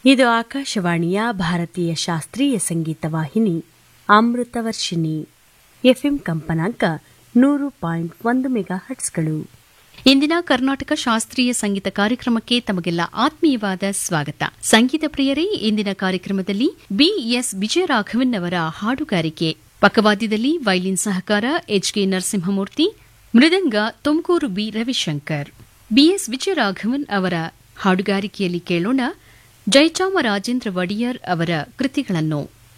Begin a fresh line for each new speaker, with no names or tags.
ಇದು ಆಕಾಶವಾಣಿಯ ಭಾರತೀಯ ಶಾಸ್ತ್ರೀಯ ಸಂಗೀತ ವಾಹಿನಿ ಅಮೃತವರ್ಷಿಣಿ ಎಫ್ಎಂ ಕಂಪನಾಂಕ ನೂರು ಪಾಯಿಂಟ್ ಒಂದು ಮೆಗಾ ಹಟ್ಸ್ಗಳು
ಇಂದಿನ ಕರ್ನಾಟಕ ಶಾಸ್ತ್ರೀಯ ಸಂಗೀತ ಕಾರ್ಯಕ್ರಮಕ್ಕೆ ತಮಗೆಲ್ಲ ಆತ್ಮೀಯವಾದ ಸ್ವಾಗತ ಸಂಗೀತ ಪ್ರಿಯರೇ ಇಂದಿನ ಕಾರ್ಯಕ್ರಮದಲ್ಲಿ ಬಿಎಸ್ ವಿಜಯರಾಘವನ್ ಅವರ ಹಾಡುಗಾರಿಕೆ ಪಕ್ಕವಾದ್ಯದಲ್ಲಿ ವೈಲಿನ್ ಸಹಕಾರ ಎಚ್ಕೆ ನರಸಿಂಹಮೂರ್ತಿ ಮೃದಂಗ ತುಮಕೂರು ಬಿ ರವಿಶಂಕರ್ ಬಿಎಸ್ ವಿಜಯರಾಘವನ್ ಅವರ ಹಾಡುಗಾರಿಕೆಯಲ್ಲಿ ಕೇಳೋಣ ಜಯಚಾಮರಾಜೇಂದ್ರ ಒಡೆಯರ್ ಅವರ ಕೃತಿಗಳನ್ನು